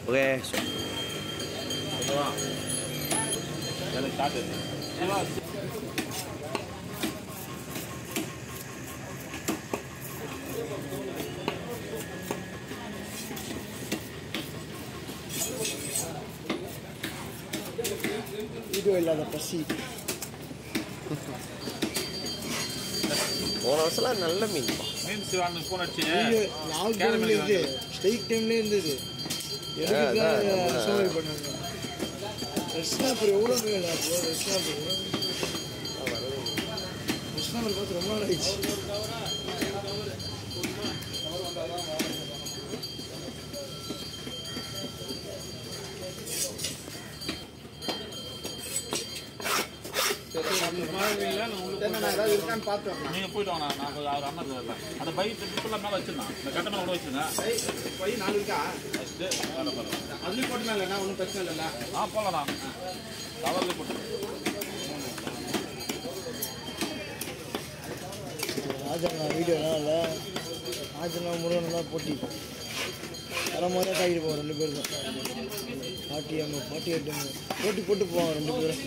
Okay ஓகேவா எனக்கு காட்டு சிவா வீடியோ இல்லாத பசி போன வருஷம்லாம் நல்ல மீன் மீன் சிவான்னு ஃபோன் அடிச்சு வீடியோ லாக்டவுன்ல இருந்து ஸ்ட்ரைக் டைம்ல இருந்தது அதான், அதான். எனக்கு சோதனை பண்ணாங்க ரெஸ்னாப்பர் எவ்வளோ மேல அப்போ ரெஸ்னாப்பர் ரெஸ்னாப்பர் பார்த்து ரொம்ப நாள் ஆயிடுச்சு ஏதாவது இருக்கான்னு பார்த்து வரலாம் நீங்க போயிட்டு வாங்க நான் கொஞ்சம் அவர் அண்ணன் வரல அந்த பைக் ட்ரிப்பெல்லாம் மேலே வச்சிருந்தான் இந்த கட்டை மேலே கூட வச்சிருங்க போய் நாலு இருக்கா ஃபஸ்ட்டு வேலை பாருங்க அதுலேயும் போட்டுனா இல்லைண்ணா ஒன்றும் பிரச்சனை இல்லைல்ல ஆ போகலாம் கவரில் போட்டு ராஜண்ணா வீடியோலாம் இல்லை ராஜண்ணா முருகன் தான் போட்டி வர மாதிரி தாக்கிட்டு போவோம் ரெண்டு பேரும் பாட்டி அம்மா பாட்டி எட்டு போட்டி போட்டு போவோம் ரெண்டு பேரும்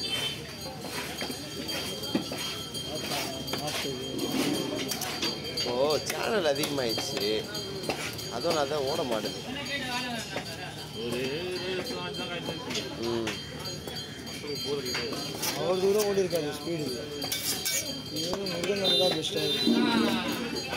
ஆத்தா, ஆத்துது. ஓ சேனல் அதிகமாயிடுச்சு அதுவும் அதான் ஓட மாட்டுது ஒரு ரேஸ் தான் காய்ச்சி ம் மக்களுக்கு போர் அடிக்கிறது அவ்வளோ தூரம் ஓடி இருக்காது ஸ்பீடு இது முருகன் நம்ம தான் பெஸ்ட்டாக இருக்கு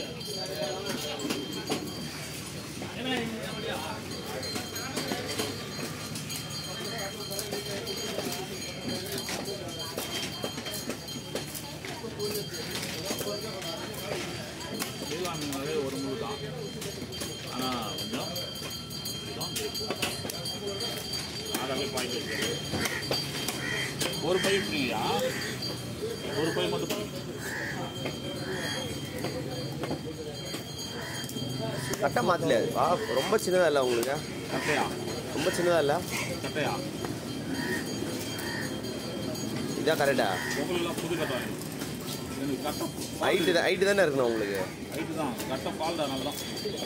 நீலாமினாலே ஒரு முழு தான் ஆனால் கொஞ்சம் இதுதான் இருக்கும் ஆகாமே பாயிண்ட் இருக்கு ஒரு பை ஃப்ரீயா ஒரு பை மட்டும் free. கட்டை மாற்றலையா வா ரொம்ப சின்னதா இல்லை உங்களுக்கு கட்டையா ரொம்ப சின்னதா இல்லை கட்டையா இதான் கரெக்டா உங்களுக்குலாம் புது கட்டை வாங்கி எனக்கு கட்டம் ஹைட்டு தான் ஹைட்டு தானே இருக்கணும் உங்களுக்கு ஹைட்டு தான் கட்டம் பால் தான் நல்லா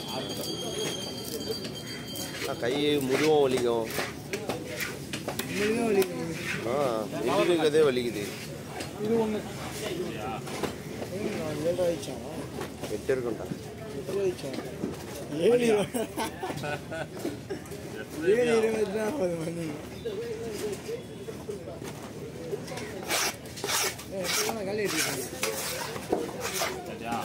ஆ, கை முதுவும் வலிக்கும் உண்மையிலுமே வலி ஆ இருக்கிறதே வலிக்குது இது ஒன்று நான் லேட் ஆயிடுச்சா எட்டு இருக்கும்டா எப்படி ஆயிடுச்சா ஏழு ஏழு இருபது தான் ஆகுது மணி எப்போ காலி எடுத்துருக்கேன் சரியா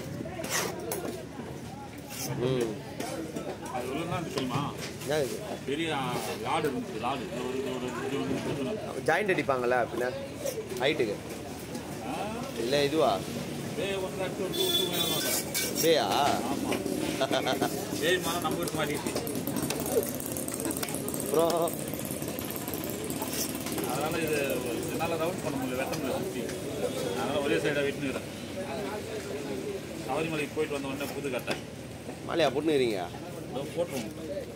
ம் அது உள்ள தான் தெரியுமா ஏன் இது பெரிய லாடு இருந்துச்சு லாடு இது ஒரு இது ஒரு இது ஒரு இது ஒரு ஜாயிண்ட் அடிப்பாங்களா பின்ன ஹைட்டுக்கு இல்லை இதுவா பேய் ஒன்று அடிச்சு ஒரு டூ டூ வேணும் பேயா ஆமாம் பேய் மரம் நம்ம வீட்டு மாட்டிச்சு அப்புறம் அதனால் இது என்னால் ரவுண்ட் பண்ண முடியல வெட்ட முடியல சுற்றி அதனால் ஒரே சைடாக விட்டுனுக்கிறேன் சபரிமலைக்கு போயிட்டு வந்த உடனே புது கட்டை மாலையா பொண்ணுக்கிறீங்க இதோ போட்டுருவோம்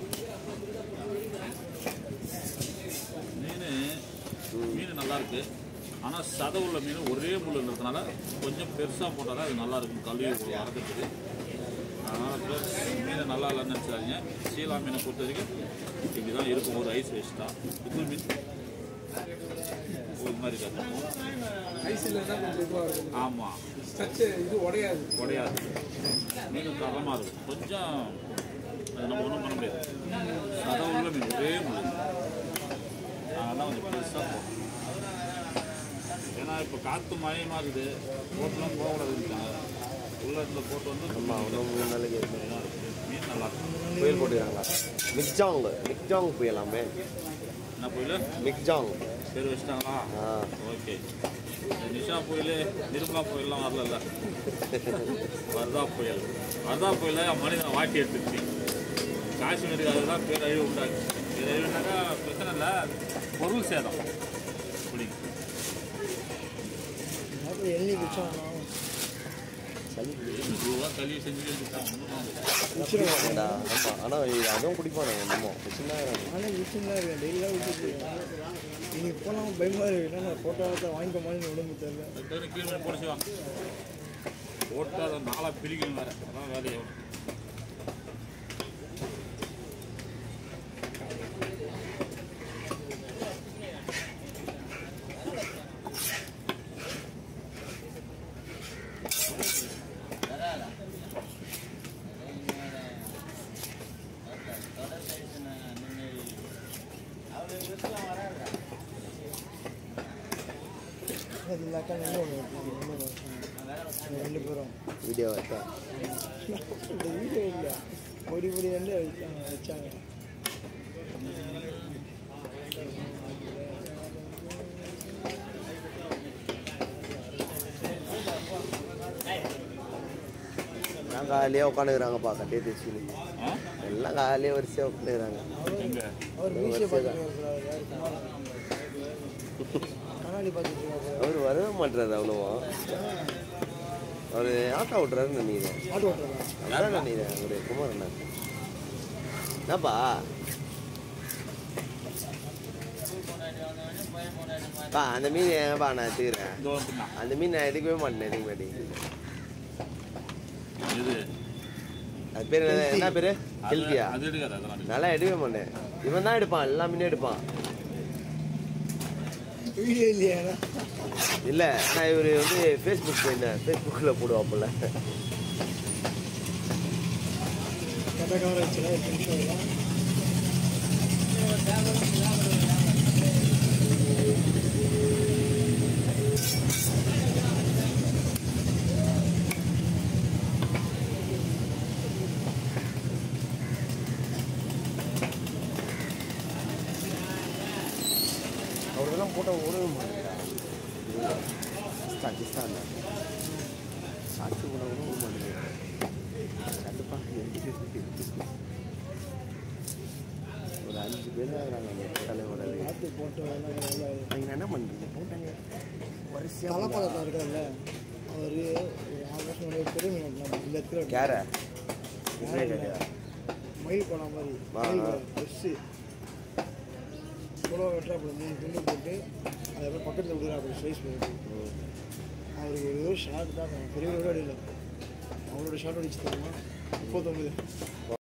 மீன் மீன் நல்லா இருக்கு ஆனால் சதை உள்ள மீன் ஒரே முள் இருக்கிறதுனால கொஞ்சம் பெருசாக போட்டால் தான் அது நல்லா இருக்கும் கழுவி வறக்கிறதுக்கு அதனால் ப்ளஸ் மீன் நல்லா இல்லைன்னு நினச்சிடாதீங்க சீலா மீனை பொறுத்த வரைக்கும் இப்படி தான் இருக்கும் ஒரு ஐஸ் வேஸ்ட்டாக புது மீன் ஒரு மாதிரி கற்றுக்கும் ஐசில் தான் கொஞ்சம் இதுவாக இருக்கும் ஆமாம் ஸ்ட்ரக்சு இது உடையாது உடையாது மீன் தரமாக இருக்கும் கொஞ்சம் அது நம்ம ஒன்றும் பண்ண முடியாது சதை உள்ள மீன் ஒரே முள் அதெல்லாம் கொஞ்சம் பெருசாக போகும் ஏன்னா இப்போ காற்று மயமாக இருக்குது போட்டுலாம் போகக்கூடாதுன்ட்டாங்க உள்ளே இருந்த போட்டு வந்து ஆமா ஒன்றும் மூணு நாளைக்கு இருக்கு. இதாக இருக்குது மீன் நல்லா இருக்கும் புயல் போட்டுக்கிறாங்களா மிக்ஜாங் மிக்ஜாங் புயலாமே என்ன புயல் மிக்ஜாங் பேர் வச்சிட்டாங்களா ஆ ஓகே இந்த நிஷா புயல் நிர்மலா புயல்லாம் வரல வர்தா புயல் வர்தா புயல மனிதனை வாட்டி எடுத்துருச்சு காஷ்மீருக்கு அதுதான் பேரழிவு உண்டாச்சு பேரழிவுனாக்கா பிரச்சனை இல்லை பொருள் சேதம் புரியுங்க அப்புறம் எண்ணி குச்சோம் ரூபா கழுவி செஞ்சு வச்சுட்டாங்க குடிச்சிருவாங்கடா ஆமா ஆனா இது அதுவும் குடிப்பானுங்க என்னமோ சின்ன நானே குச்சின்னு இருக்கேன் டெய்லியாக குச்சிட்டு இன்னைக்கு போனால் பயமாக இருக்கு ஏன்னா நான் ஃபோட்டோவை வாங்கிக்க மாதிரி உடம்பு தெரியல ரெண்டு கீழே போடுச்சு வா போட்டு அதை நாளாக பிரிக்கணும் வேறு அதான் வேலையை இந்த அக்கா இன்னும் ஒன்று இன்னும் ரெண்டு பேரும் வீடியோ வச்சா இந்த வீடியோ இல்லை பொடி பொடி வந்து வச்சாங்க வச்சாங்க எல்லாம் காலையாக உட்காந்துக்கிறாங்கப்பா கட்டியே தேய்ச்சின்னு ஆ எல்லாம் காலையாக வரிசையாக உட்காந்துக்கிறாங்க எங்க அவர் மீசியை பார்த்துட்டு இருக்கிறாரு யார் குமார் கண்ணாடி பார்த்துட்டு இருக்காரு அவர் வரவே மாட்டுறாரு அவ்வளோவா அவர் ஆட்டோ விட்றாருன்னு நினைக்கிறேன் ஆட்டோ ஓட்டுறதா அதான் நினைக்கிறேன் அவரு குமார் அண்ணா என்னப்பா பா அந்த மீன் ஏன்ப்பா நான் எடுத்துக்கிறேன் இந்த வந்துண்ணா அந்த மீன் நான் எடுக்கவே மாட்டேன் இதுக்கு முன்னாடி இது அது பேர் என்ன என்ன பேர் அது ஹெல்த்தியா அது எடுக்காது அதெல்லாம் எடுக்காது. நல்லா எடுக்கவே மாட்டேன் இவன் தான் எடுப்பான் எல்லா மீனும் எடுப்பான் வீடியோ இல்லையா இல்லை நான் இவர் வந்து ஃபேஸ்புக் போயிருந்தேன் ஃபேஸ்புக்கில் போடுவாப்புல கட்ட கவரை வச்சுனா எட்டு நிமிஷம் இல்லை அவரெல்லாம் போட்டால் ஓடவே மாட்டேங்கிறா பாகிஸ்தான் சாட்சி கூட ஓட மாட்டேங்கிறா கண்டிப்பா ஒரு அஞ்சு பேர் தான் இருக்கிறாங்க அந்த தலைவரோட பார்த்து போட்டு எல்லாம் நல்லா நீங்கள் என்ன பண்ணுறீங்க போட்டாங்க வரிசையாக தலைப்பழக்கம் இருக்கார்ல அவர் ஒரு ஆறு வருஷம் முன்னாடி பெரிய மீன் வெட்டினாரு. இந்த இடத்துல கேர வெட்டினாரு. மயில் போன மாதிரி ஆ, மயில் ஆ. பெருசு கூட வெட்டுறாப்புல மூணு துண்டு போட்டு அதுக்கப்புறம் பக்கத்தில் விடுறாப்புல ஸ்லைஸ் பண்ணிட்டு அவருக்கு ஒரு ஷார்ட் தான் பெரிய விட அடியில் அவங்களோட ஷார்ட் அடிச்சு தரணும் முப்பத்தொம்பது